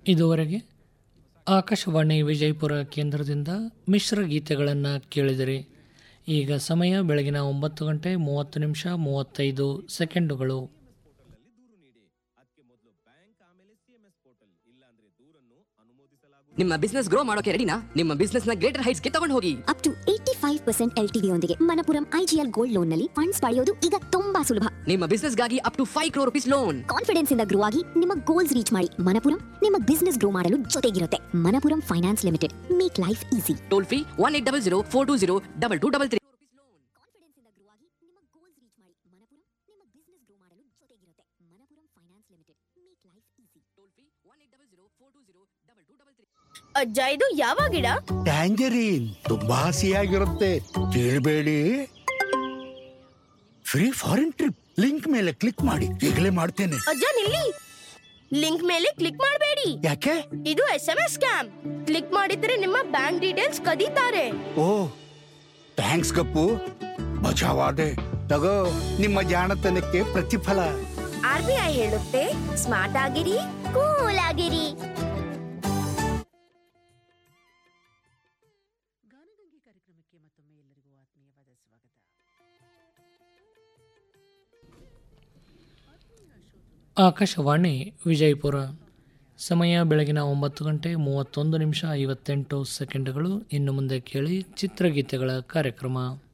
ಇದುವರೆಗೆ ಆಕಾಶವಾಣಿ ವಿಜಯಪುರ ಕೇಂದ್ರದಿಂದ ಮಿಶ್ರ ಗೀತೆಗಳನ್ನು ಕೇಳಿದಿರಿ ಈಗ ಸಮಯ ಬೆಳಗಿನ ಒಂಬತ್ತು ಗಂಟೆ ಮೂವತ್ತು ನಿಮಿಷ ಮೂವತ್ತೈದು ಸೆಕೆಂಡುಗಳು ನಿಮ್ಮ ಬಿಸ್ನೆಸ್ ಗ್ರೋ ಮಾಡೋಕೆ ರೆಡಿನಾ ನಿಮ್ಮ ಬಿಸ್ನೆಸ್ ನ ಗ್ರೇಟರ್ ಹೈಟ್ಸ್ ಗೆ ತಗೊಂಡು ಹೋಗಿ up to eighty five percent L TV ಯೊಂದಿಗೆ ಮನಪುರಂ ಐಜಿಎಲ್ ಗೋಲ್ಡ್ ಲೋನ್ ನಲ್ಲಿ ಫಂಡ್ಸ್ ಪಡೆಯೋದು ಈಗ ತುಂಬಾ ಸುಲಭ ನಿಮ್ಮ ಬಿಸ್ನೆಸ್ ಗಾಗಿ up to five crore rupees loan confidence ಇಂದ ಗ್ರೋ ಆಗಿ ನಿಮ್ಮ ಗೋಲ್ಸ್ ರೀಚ್ ಮಾಡಿ ಮನಪುರಂ ನಿಮ್ಮ ಬಿಸ್ನೆಸ್ ಗ್ರೋ ಮಾಡಲು ಜೊತೆಗಿರುತ್ತೆ Manappuram finance limited make life easy toll free one eight double zero four two zero double two double three confidence ಇಂದ grow ಆಗಿ ನಿಮ್ಮ ಗೋಲ್ಸ್ ರೀಚ್ ಮಾಡಿ ಮನಪುರಂ ನಿಮ್ಮ ಬಿಸ್ನೆಸ್ ಗ್ರೋ ಮಾಡಲು ಜೊತೆಗಿರುತ್ತೆ Manappuram finance limited make life easy toll free one eight double zero four two zero double two double three ಅಜ್ಜ ಇದು ಯಾವ ಗಿಡ ಟ್ಯಾಂಜರೀನ್ ತುಂಬಾ ಹಸಿಯಾಗಿರುತ್ತೆ ಕೇಳಬೇಡಿ ಫ್ರೀ ಫಾರಿನ್ ಟ್ರಿಪ್ ಲಿಂಕ್ ಮೇಲೆ ಕ್ಲಿಕ್ ಮಾಡಿ ಈಗಲೇ ಮಾಡ್ತೇನೆ ಅಜ್ಜ ನಿಲ್ಲಿ ಲಿಂಕ್ ಮೇಲೆ ಕ್ಲಿಕ್ ಮಾಡಬೇಡಿ ಯಾಕೆ ಇದು S M S scam click ಮಾಡಿದ್ರೆ ನಿಮ್ಮ ಬ್ಯಾಂಕ್ ಡೀಟೇಲ್ಸ್ ಕದೀತಾರೆ ಓ ಥ್ಯಾಂಕ್ಸ್ ಗಪ್ಪು ಬಚಾವಾದೆ ತಗೋ ನಿಮ್ಮ ಜಾಣತನಕ್ಕೆ ಪ್ರತಿಫಲ ಆರ್ ಬಿ ಐ ಹೇಳುತ್ತೆ ಸ್ಮಾರ್ಟ್ ಆಗಿರಿ ಕೂಲ್ ಆಗಿರಿ ಗಾನಗಂಗೆ ಕಾರ್ಯಕ್ರಮಕ್ಕೆ ಮತ್ತೊಮ್ಮೆ ಎಲ್ಲರಿಗೂ ಆತ್ಮೀಯವಾದ ಸ್ವಾಗತ ಆಕಾಶವಾಣಿ ವಿಜಯಪುರ ಸಮಯ ಬೆಳಗಿನ ಒಂಬತ್ತು ಗಂಟೆ ಮೂವತ್ತೊಂದು ನಿಮಿಷ ಐವತ್ತೆಂಟು ಸೆಕೆಂಡ್ಗಳು ಇನ್ನು ಮುಂದೆ ಕೇಳಿ ಚಿತ್ರಗೀತೆಗಳ ಕಾರ್ಯಕ್ರಮ